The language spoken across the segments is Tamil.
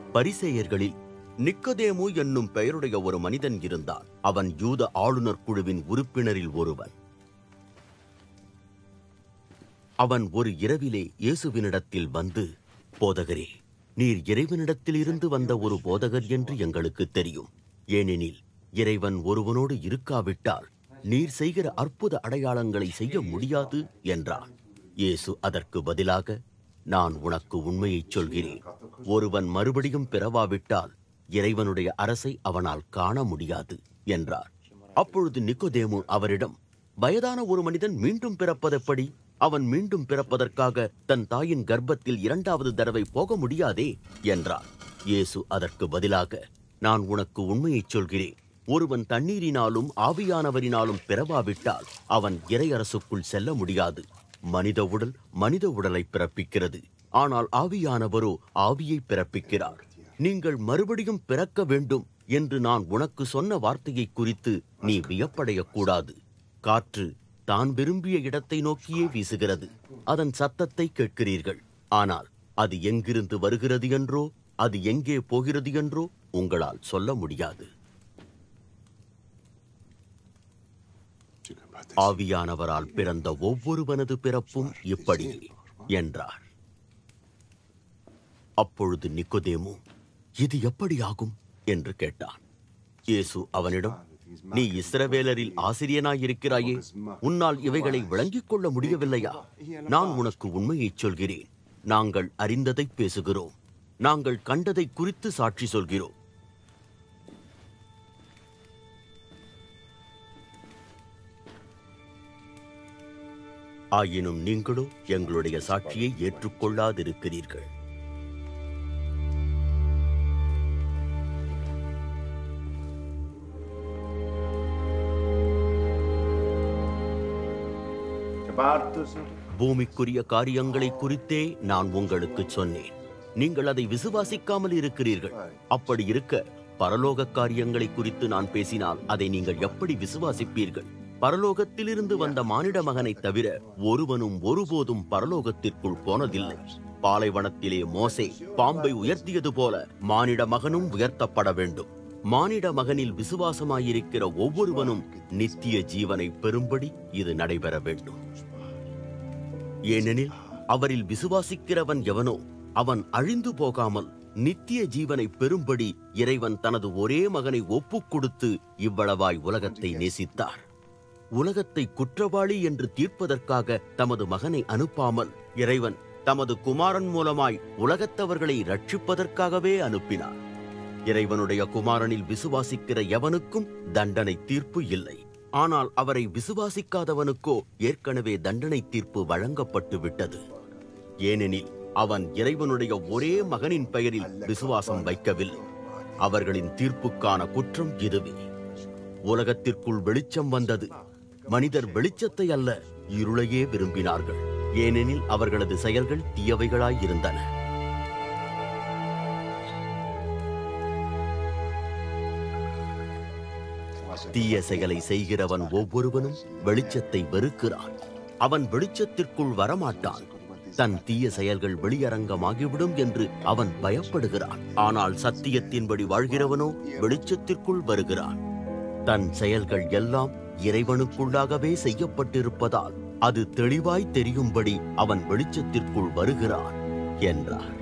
பரிசேயர்களில் நிக்கதேமு என்னும் பெயருடைய ஒரு மனிதன் இருந்தான் அவன் யூத ஆளுநர் குழுவின் உறுப்பினரில் ஒருவன் அவன் ஒரு இரவிலே இயேசுவினிடத்தில் வந்து போதகரே நீர் இறைவனிடத்தில் இருந்து வந்த ஒரு போதகர் என்று எங்களுக்கு தெரியும் ஏனெனில் இறைவன் ஒருவனோடு இருக்காவிட்டால் நீர் செய்கிற அற்புத அடையாளங்களை செய்ய முடியாது என்றான் இயேசு அதற்கு பதிலாக நான் உனக்கு உண்மையைச் சொல்கிறேன் ஒருவன் மறுபடியும் பிறவாவிட்டால் இறைவனுடைய அரசை அவனால் காண முடியாது என்றார் அப்பொழுது நிக்கோதேமு அவரிடம் வயதான ஒரு மனிதன் மீண்டும் பிறப்பதெப்படி அவன் மீண்டும் பிறப்பதற்காக தன் தாயின் கர்ப்பத்தில் இரண்டாவது தடவை போக முடியாதே என்றார் இயேசு அதற்கு பதிலாக நான் உனக்கு உண்மையைச் சொல்கிறேன் ஒருவன் தண்ணீரினாலும் ஆவியானவரினாலும் பிறவாவிட்டால் அவன் இறையரசுக்குள் செல்ல முடியாது மனித உடல் மனித உடலை பிறப்பிக்கிறது ஆனால் ஆவியானவரோ ஆவியை பிறப்பிக்கிறார் நீங்கள் மறுபடியும் பிறக்க வேண்டும் என்று நான் உனக்கு சொன்ன வார்த்தையை குறித்து நீ வியப்படையக்கூடாது காற்று தான் விரும்பிய இடத்தை நோக்கியே வீசுகிறது அதன் சத்தத்தை கேட்கிறீர்கள் ஆனால் அது எங்கிருந்து வருகிறது என்றோ அது எங்கே போகிறது என்றோ உங்களால் சொல்ல முடியாது ஆவியானவரால் பிறந்த ஒவ்வொருவனது பிறப்பும் இப்படியே என்றார் அப்பொழுது நிக்கோதேமு இது எப்படியாகும் என்று கேட்டான் இயேசு அவனிடம் நீ இஸ்ரவேலரில் ஆசிரியனாயிருக்கிறாயே உன்னால் இவைகளை விளங்கிக் கொள்ள முடியவில்லையா நான் உனக்கு உண்மையைச் சொல்கிறேன் நாங்கள் அறிந்ததை பேசுகிறோம் நாங்கள் கண்டதை குறித்து சாட்சி சொல்கிறோம் ஆயினும் நீங்களோ எங்களுடைய சாட்சியை ஏற்றுக்கொள்ளாதிருக்கிறீர்கள் பூமிக்குரிய காரியங்களை குறித்தே நான் உங்களுக்கு சொன்னேன் நீங்கள் அதை விசுவாசிக்காமல் இருக்கிறீர்கள் அப்படி இருக்க பரலோக காரியங்களை குறித்து நான் பேசினால் அதை நீங்கள் எப்படி விசுவாசிப்பீர்கள் பரலோகத்திலிருந்து வந்த மானிட மகனைத் தவிர ஒருவனும் ஒருபோதும் பரலோகத்திற்குள் போனதில்லை பாலைவனத்திலே மோசே பாம்பை உயர்த்தியது போல மானிட மகனும் உயர்த்தப்பட வேண்டும் மானிட மகனில் விசுவாசமாயிருக்கிற ஒவ்வொருவனும் நித்திய ஜீவனை பெறும்படி இது நடைபெற வேண்டும் ஏனெனில் அவரில் விசுவாசிக்கிறவன் எவனோ அவன் அழிந்து போகாமல் நித்திய ஜீவனை பெறும்படி இறைவன் தனது ஒரே மகனை ஒப்புக் கொடுத்து இவ்வளவாய் உலகத்தை நேசித்தார் உலகத்தை குற்றவாளி என்று தீர்ப்பதற்காக தமது மகனை அனுப்பாமல் இறைவன் தமது குமாரன் மூலமாய் உலகத்தவர்களை ரட்சிப்பதற்காகவே அனுப்பினார் இறைவனுடைய குமாரனில் விசுவாசிக்கிற எவனுக்கும் தண்டனை தீர்ப்பு இல்லை ஆனால் அவரை விசுவாசிக்காதவனுக்கோ ஏற்கனவே தண்டனை தீர்ப்பு வழங்கப்பட்டு விட்டது ஏனெனில் அவன் இறைவனுடைய ஒரே மகனின் பெயரில் விசுவாசம் வைக்கவில்லை அவர்களின் தீர்ப்புக்கான குற்றம் இதுவே உலகத்திற்குள் வெளிச்சம் வந்தது மனிதர் வெளிச்சத்தை அல்ல இருளையே விரும்பினார்கள் ஏனெனில் அவர்களது செயல்கள் தீயவைகளாயிருந்தன தீய செயலை செய்கிறவன் ஒவ்வொருவனும் வெளிச்சத்தை வெறுக்கிறான் அவன் வெளிச்சத்திற்குள் வரமாட்டான் தன் தீய செயல்கள் வெளியரங்கமாகிவிடும் என்று அவன் பயப்படுகிறான் ஆனால் சத்தியத்தின்படி வாழ்கிறவனோ வெளிச்சத்திற்குள் வருகிறான் தன் செயல்கள் எல்லாம் இறைவனுக்குள்ளாகவே செய்யப்பட்டிருப்பதால் அது தெளிவாய் தெரியும்படி அவன் வெளிச்சத்திற்குள் வருகிறான் என்றார்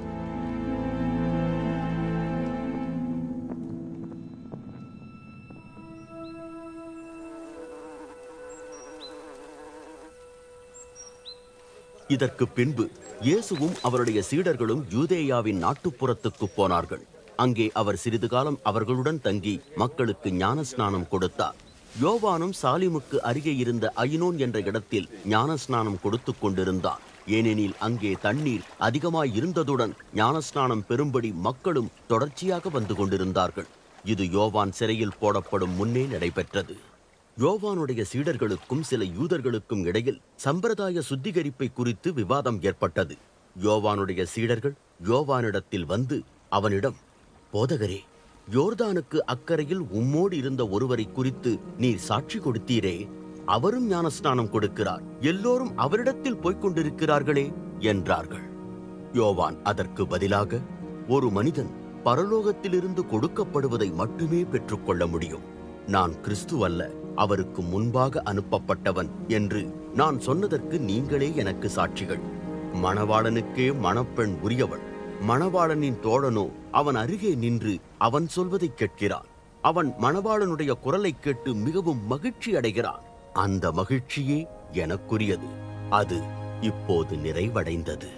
இதற்கு பின்பு இயேசுவும் அவருடைய சீடர்களும் யூதேயாவின் நாட்டுப்புறத்துக்கு போனார்கள் அங்கே அவர் சிறிது காலம் அவர்களுடன் தங்கி மக்களுக்கு ஞானஸ்நானம் கொடுத்தார் யோவானும் சாலிமுக்கு அருகே இருந்த ஐனோன் என்ற இடத்தில் ஞானஸ்நானம் கொடுத்துக் கொண்டிருந்தார் ஏனெனில் அங்கே தண்ணீர் அதிகமாய் இருந்ததுடன் ஞானஸ்நானம் பெறும்படி மக்களும் தொடர்ச்சியாக வந்து கொண்டிருந்தார்கள் இது யோவான் சிறையில் போடப்படும் முன்னே நடைபெற்றது யோவானுடைய சீடர்களுக்கும் சில யூதர்களுக்கும் இடையில் சம்பிரதாய சுத்திகரிப்பை குறித்து விவாதம் ஏற்பட்டது யோவானுடைய சீடர்கள் யோவானிடத்தில் வந்து அவனிடம் போதகரே யோர்தானுக்கு அக்கறையில் உம்மோடு இருந்த ஒருவரை குறித்து நீர் சாட்சி கொடுத்தீரே அவரும் ஞானஸ்நானம் கொடுக்கிறார் எல்லோரும் அவரிடத்தில் போய்க் கொண்டிருக்கிறார்களே என்றார்கள் யோவான் அதற்கு பதிலாக ஒரு மனிதன் பரலோகத்திலிருந்து கொடுக்கப்படுவதை மட்டுமே பெற்றுக்கொள்ள முடியும் நான் கிறிஸ்து அல்ல அவருக்கு முன்பாக அனுப்பப்பட்டவன் என்று நான் சொன்னதற்கு நீங்களே எனக்கு சாட்சிகள் மணவாளனுக்கே மணப்பெண் உரியவள் மணவாளனின் தோழனோ அவன் அருகே நின்று அவன் சொல்வதைக் கேட்கிறான் அவன் மணவாளனுடைய குரலைக் கேட்டு மிகவும் மகிழ்ச்சி அடைகிறான் அந்த மகிழ்ச்சியே எனக்குரியது அது இப்போது நிறைவடைந்தது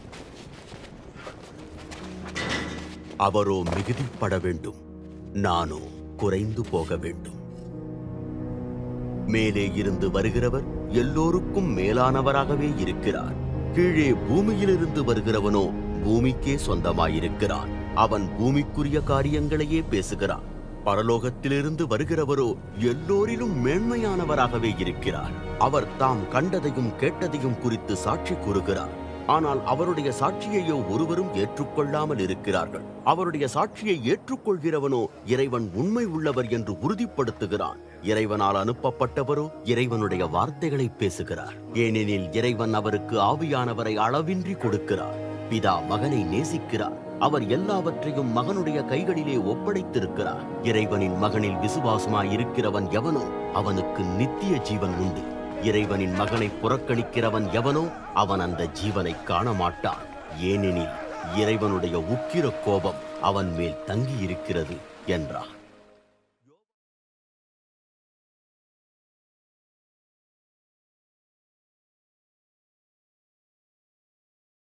அவரோ மிகுதிப்பட வேண்டும் நானோ குறைந்து போக வேண்டும் மேலே இருந்து வருகிறவர் எல்லோருக்கும் மேலானவராகவே இருக்கிறார் கீழே பூமியிலிருந்து வருகிறவனோ பூமிக்கே சொந்தமாயிருக்கிறான் அவன் பூமிக்குரிய காரியங்களையே பேசுகிறான் பரலோகத்திலிருந்து வருகிறவரோ எல்லோரிலும் மேன்மையானவராகவே இருக்கிறார் அவர் தாம் கண்டதையும் கேட்டதையும் குறித்து சாட்சி கூறுகிறார் ஆனால் அவருடைய சாட்சியையோ ஒருவரும் ஏற்றுக்கொள்ளாமல் இருக்கிறார்கள் அவருடைய சாட்சியை ஏற்றுக்கொள்கிறவனோ இறைவன் உண்மை உள்ளவர் என்று உறுதிப்படுத்துகிறான் இறைவனால் அனுப்பப்பட்டவரோ இறைவனுடைய வார்த்தைகளை பேசுகிறார் ஏனெனில் இறைவன் அவருக்கு ஆவியானவரை அளவின்றி கொடுக்கிறார் பிதா மகனை நேசிக்கிறார் அவர் எல்லாவற்றையும் மகனுடைய கைகளிலே ஒப்படைத்திருக்கிறார் இறைவனின் மகனில் விசுவாசமாய் இருக்கிறவன் எவனோ அவனுக்கு நித்திய ஜீவன் உண்டு இறைவனின் மகனை புறக்கணிக்கிறவன் எவனோ அவன் அந்த ஜீவனை காண மாட்டான் ஏனெனில் இறைவனுடைய உக்கிர கோபம் அவன் மேல் தங்கியிருக்கிறது என்றார்